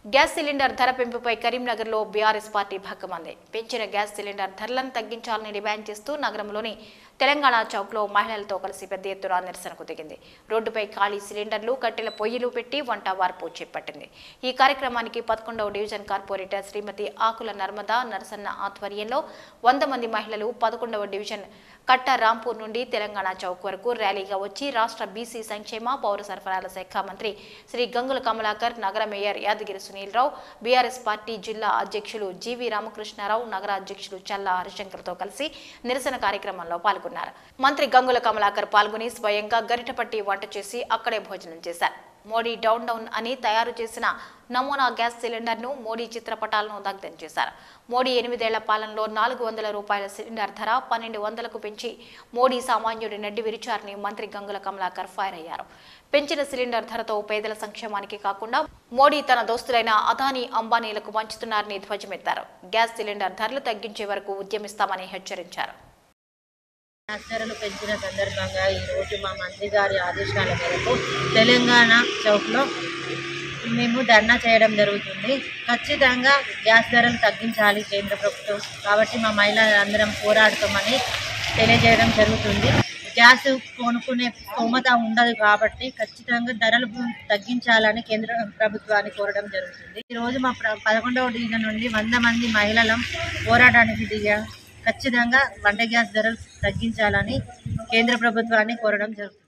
gas cylinder ధర పెంపుపై కరీంనగర్లో BRS party భగ్గమంది పెంచిన గ్యాస్ సిలిండర్ ధరలను తగ్గించాలని డిమాండ్ చేస్తూ నగరంలోని తెలంగాణ చౌక్లో మహిళలతో కలిసి పెద్ద ఎత్తున నిరసనకు దిగింది రోడ్డుపై ఖాళీ సిలిండర్లు కట్టెల పొయ్యిలు పెట్టి వంట వార్పు చేపట్టింది ఈ కార్యక్రమానికి పదకొండవ డివిజన్ కార్పొరేటర్ శ్రీమతి ఆకుల నర్మదా నరసన్న ఆధ్వర్యంలో వంద మంది మహిళలు పదకొండవ డివిజన్ కట్ట రాంపూర్ నుండి తెలంగాణ చౌక్ వరకు ర్యాలీగా వచ్చి రాష్ట్ర బీసీ సంక్షేమ పౌర సరఫరాల శాఖ మంత్రి శ్రీ గంగుల కమలాకర్ నగర mayor Yadagiri Sunilrao BRS party జిల్లా అధ్యక్షులు జీవి రామకృష్ణారావు నగర అధ్యక్షులు చల్లా హరిశంకర్తో కలిసి నిరసన కార్యక్రమంలో పాల్గొన్నారు మంత్రి గంగుల కమలాకర్ పాల్గొని స్వయంగా గరిటపట్టి వంట చేసి అక్కడే భోజనం చేశారు మోడీ డౌన్ డౌన్ అని తయారు చేసిన నమూనా గ్యాస్ సిలిండర్ను మోడీ చిత్రపటాలను దగ్ధం చేశారు మోడీ ఎనిమిదేళ్ల పాలనలో నాలుగు వందల రూపాయల సిలిండర్ ధర పన్నెండు వందలకు పెంచి మోడీ సామాన్యుడి నడ్డి విరిచారని మంత్రి గంగుల కమలాకర్ ఫైర్ అయ్యారు పెంచిన సిలిండర్ ధరతో పేదల సంక్షేమానికి కాకుండా మోడీ తన దోస్తులైన అదానీ అంబానీలకు వంచుతున్నారని ధ్వజమెత్తారు గ్యాస్ సిలిండర్ ధరలు తగ్గించే వరకు ఉద్యమిస్తామని హెచ్చరించారు గ్యాస్ ధరలు పెంచిన సందర్భంగా ఈరోజు మా మంత్రి గారి ఆదేశాల మేరకు తెలంగాణ చౌక్లో మేము ధర్నా చేయడం జరుగుతుంది ఖచ్చితంగా గ్యాస్ ధరలు తగ్గించాలి కేంద్ర ప్రభుత్వం కాబట్టి మా మహిళలందరం పోరాడతామని తెలియజేయడం జరుగుతుంది గ్యాస్ కొనుక్కునే స్తోమత ఉండదు కాబట్టి ఖచ్చితంగా ధరలు తగ్గించాలని కేంద్ర ప్రభుత్వాన్ని కోరడం జరుగుతుంది ఈరోజు మా ప్ర- పదకొండవ డివిజన్ నుండి వంద మంది మహిళలం పోరాటానికి దిగా ఖచ్చితంగా వంట గ్యాస్ ధరలు తగ్గించాలని కేంద్ర ప్రభుత్వాన్ని కోరడం జరుగుతుంది